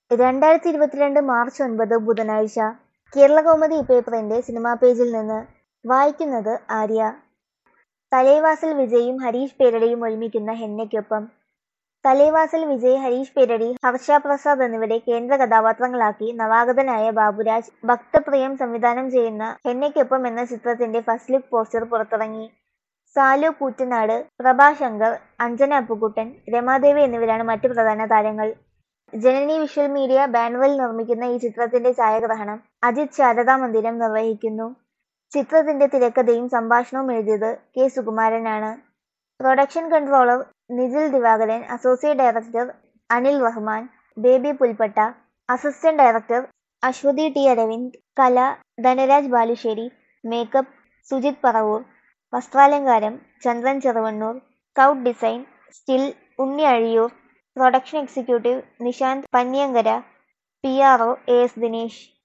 രണ്ടായിരത്തി ഇരുപത്തിരണ്ട് മാർച്ച് ഒൻപത് ബുധനാഴ്ച കേരളകൗമുദി പേപ്പറിന്റെ സിനിമാ പേജിൽ നിന്ന് വായിക്കുന്നത് ആര്യ തലൈവാസൽ വിജയും ഹരീഷ് പേരടിയും ഒരുമിക്കുന്ന ഹെന്നയ്ക്കൊപ്പം തലൈവാസൽ വിജയ് ഹരീഷ് പേരടി ഹർഷ പ്രസാദ് എന്നിവരെ കേന്ദ്ര കഥാപാത്രങ്ങളാക്കി നവാഗതനായ ബാബുരാജ് ഭക്തപ്രിയം സംവിധാനം ചെയ്യുന്ന ഹെന്നയ്ക്കൊപ്പം എന്ന ചിത്രത്തിന്റെ ഫസ്റ്റ് ലുക്ക് പോസ്റ്റർ പുറത്തിറങ്ങി സാലു കൂറ്റനാട് പ്രഭാശങ്കർ അഞ്ജന അപ്പുക്കുട്ടൻ രമാദേവി എന്നിവരാണ് മറ്റു പ്രധാന താരങ്ങൾ ജനനി വിഷ്വൽ മീഡിയ ബാനറിൽ നിർമ്മിക്കുന്ന ഈ ചിത്രത്തിന്റെ ഛായാഗ്രഹണം അജിത് ശാരദാ മന്ദിരം നിർവഹിക്കുന്നു ചിത്രത്തിന്റെ തിരക്കഥയും സംഭാഷണവും എഴുതിയത് കെ സുകുമാരനാണ് production controller Nijil Divakaran associate director Anil Rahman Baby Pulpatta assistant director Aswathy T Aravind കല ധനരാജ് ബാലുശ്ശേരി മേക്കപ്പ് സുജിത് പറവൂർ വസ്ത്രാലങ്കാരം Chandran Cheruvannur scout design still Unni Azhiyur production executive Nishanth Panyankara P R O A S Dinesh